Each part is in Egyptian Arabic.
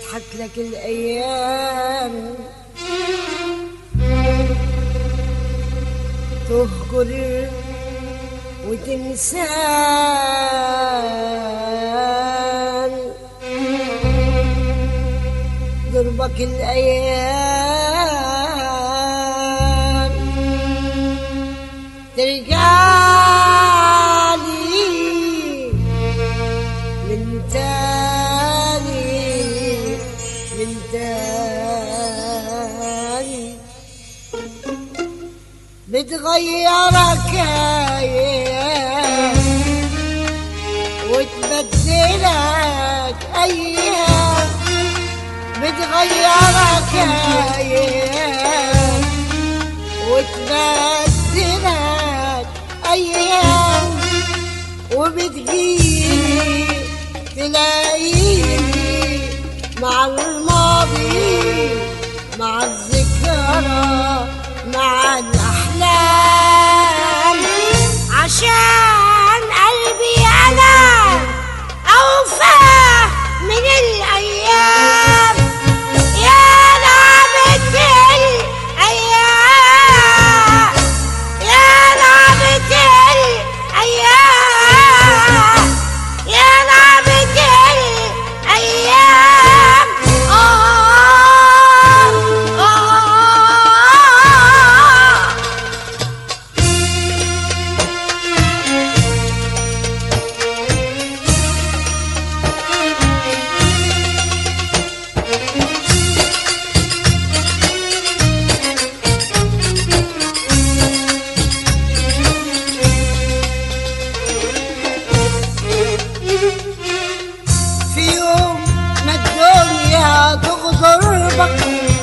تضحك لك الأيام تهجر وتنسان ضربك الأيام ترجعلي من تاني من تاني بتغيرك ايام وتبدلك ايام بتغيرك ايام وتبدلك ايام وبتجيلي تلاقيني مع الماضي مع الذكرى مع الأحلام عشان قلبي أنا أوفى من الأيام يا لعبة الأيام يا لعبة الأيام يا لعبة الأيام آه آه في يوم ما الدنيا تغدر بك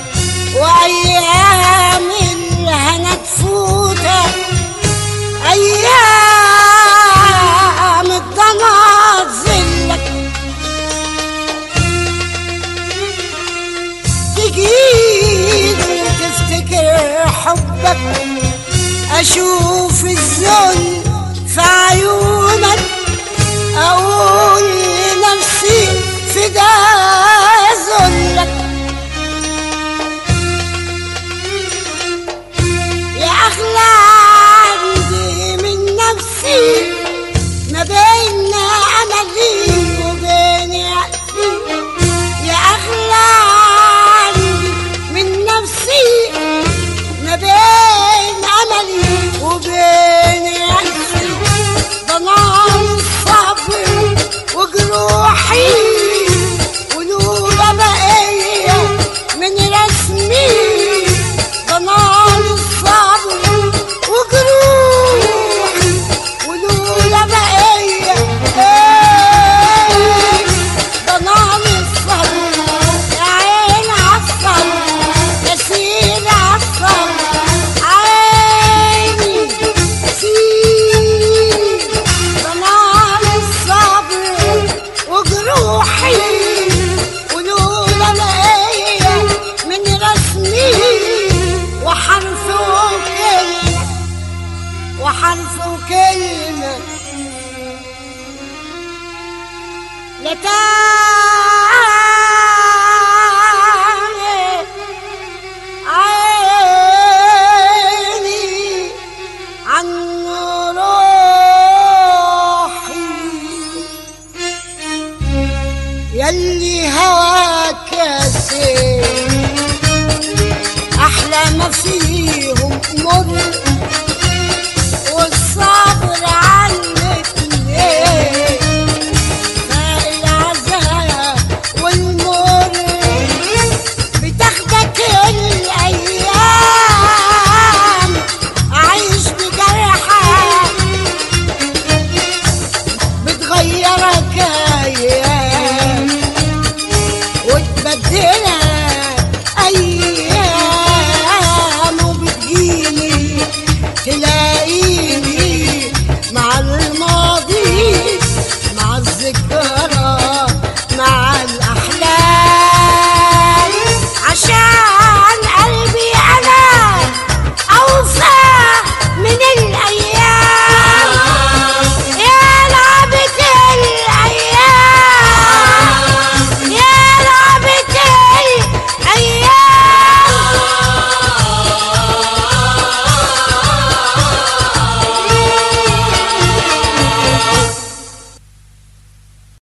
وايام الهنا تفوتك ايام الضنا تذلك تجيد وتفتكر حبك اشوف الذل في عيونك أقول لنفسي فدا ذلك يا أغلى عندي من نفسي ما بين أملي وبين يأسي يا أغلى عندي من نفسي ما بين أملي وبين يأسي ضنان الصبر وجروحي ولولا بقية من رسمي ضنان الصبر وجروحي ولولا بقية إيه ضنان الصبر يا عين عالصبر يا سيدي عالصبر عيني سيدي ضنان الصبر وجروحي ولولا لقيا من رسمي وحرف وكلمة وحرف وكلمة لا تاني عيني عن روحي يلي هواك ياسين احلى ما فيهم مر والصبر